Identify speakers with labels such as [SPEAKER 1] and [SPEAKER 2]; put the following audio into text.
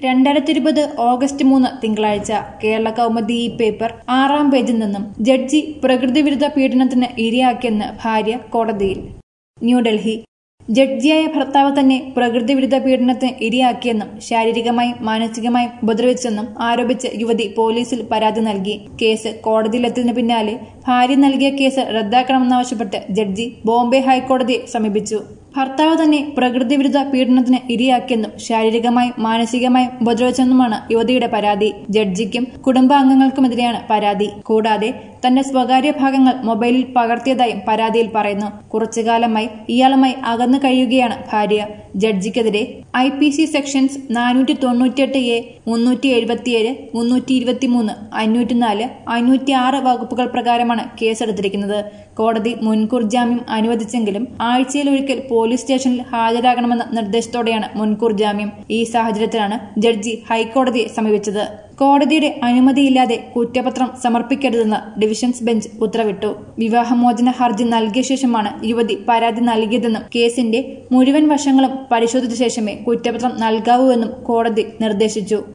[SPEAKER 1] രണ്ടായിരത്തി ഇരുപത് ഓഗസ്റ്റ് മൂന്ന് തിങ്കളാഴ്ച കേരള കൗമുദി ഈ പേപ്പർ ആറാം പേജിൽ നിന്നും ജഡ്ജി പ്രകൃതിവിരുദ്ധ പീഡനത്തിന് ഇരയാക്കിയെന്ന് ഭാര്യ കോടതിയിൽ ന്യൂഡൽഹി ജഡ്ജിയായ ഭർത്താവ് തന്നെ പ്രകൃതിവിരുദ്ധ പീഡനത്തിന് ഇരയാക്കിയെന്നും ശാരീരികമായും മാനസികമായും ഉപദ്രവിച്ചെന്നും ആരോപിച്ച് യുവതി പോലീസിൽ പരാതി നൽകി കേസ് കോടതിയിലെത്തിയതിനു പിന്നാലെ ഭാര്യ നൽകിയ കേസ് റദ്ദാക്കണമെന്നാവശ്യപ്പെട്ട് ജഡ്ജി ബോംബെ ഹൈക്കോടതിയെ സമീപിച്ചു ഭർത്താവ് തന്നെ പ്രകൃതിവിരുദ്ധ പീഡനത്തിന് ഇരയാക്കിയെന്നും ശാരീരികമായും മാനസികമായും ഉപദ്രവിച്ചെന്നുമാണ് യുവതിയുടെ പരാതി ജഡ്ജിക്കും കുടുംബാംഗങ്ങൾക്കുമെതിരെയാണ് പരാതി കൂടാതെ തന്റെ സ്വകാര്യ ഭാഗങ്ങൾ മൊബൈലിൽ പകർത്തിയതായും പരാതിയിൽ പറയുന്നു കുറച്ചുകാലമായി ഇയാളുമായി അകന്നു കഴിയുകയാണ് ഭാര്യ ജഡ്ജിക്കെതിരെ ഐ പി സി സെക്ഷൻസ് നാനൂറ്റി തൊണ്ണൂറ്റിയെട്ട് എ മുന്നൂറ്റി എഴുപത്തിയേഴ് മുന്നൂറ്റി ഇരുപത്തിമൂന്ന് അഞ്ഞൂറ്റിനാല് അഞ്ഞൂറ്റി ആറ് വകുപ്പുകൾ പ്രകാരമാണ് കേസെടുത്തിരിക്കുന്നത് കോടതി മുൻകൂർ ജാമ്യം അനുവദിച്ചെങ്കിലും ആഴ്ചയിലൊരിക്കൽ പോലീസ് സ്റ്റേഷനിൽ ഹാജരാകണമെന്ന നിർദ്ദേശത്തോടെയാണ് മുൻകൂർ ജാമ്യം ഈ സാഹചര്യത്തിലാണ് ജഡ്ജി ഹൈക്കോടതിയെ സമീപിച്ചത് കോടതിയുടെ അനുമതിയില്ലാതെ കുറ്റപത്രം സമർപ്പിക്കരുതെന്ന് ഡിവിഷൻസ് ബെഞ്ച് ഉത്തരവിട്ടു വിവാഹമോചന ഹർജി നൽകിയ ശേഷമാണ് യുവതി പരാതി നൽകിയതെന്നും കേസിന്റെ മുഴുവൻ വശങ്ങളും പരിശോധിച്ച ശേഷമേ കുറ്റപത്രം നൽകാവൂ എന്നും കോടതി നിർദ്ദേശിച്ചു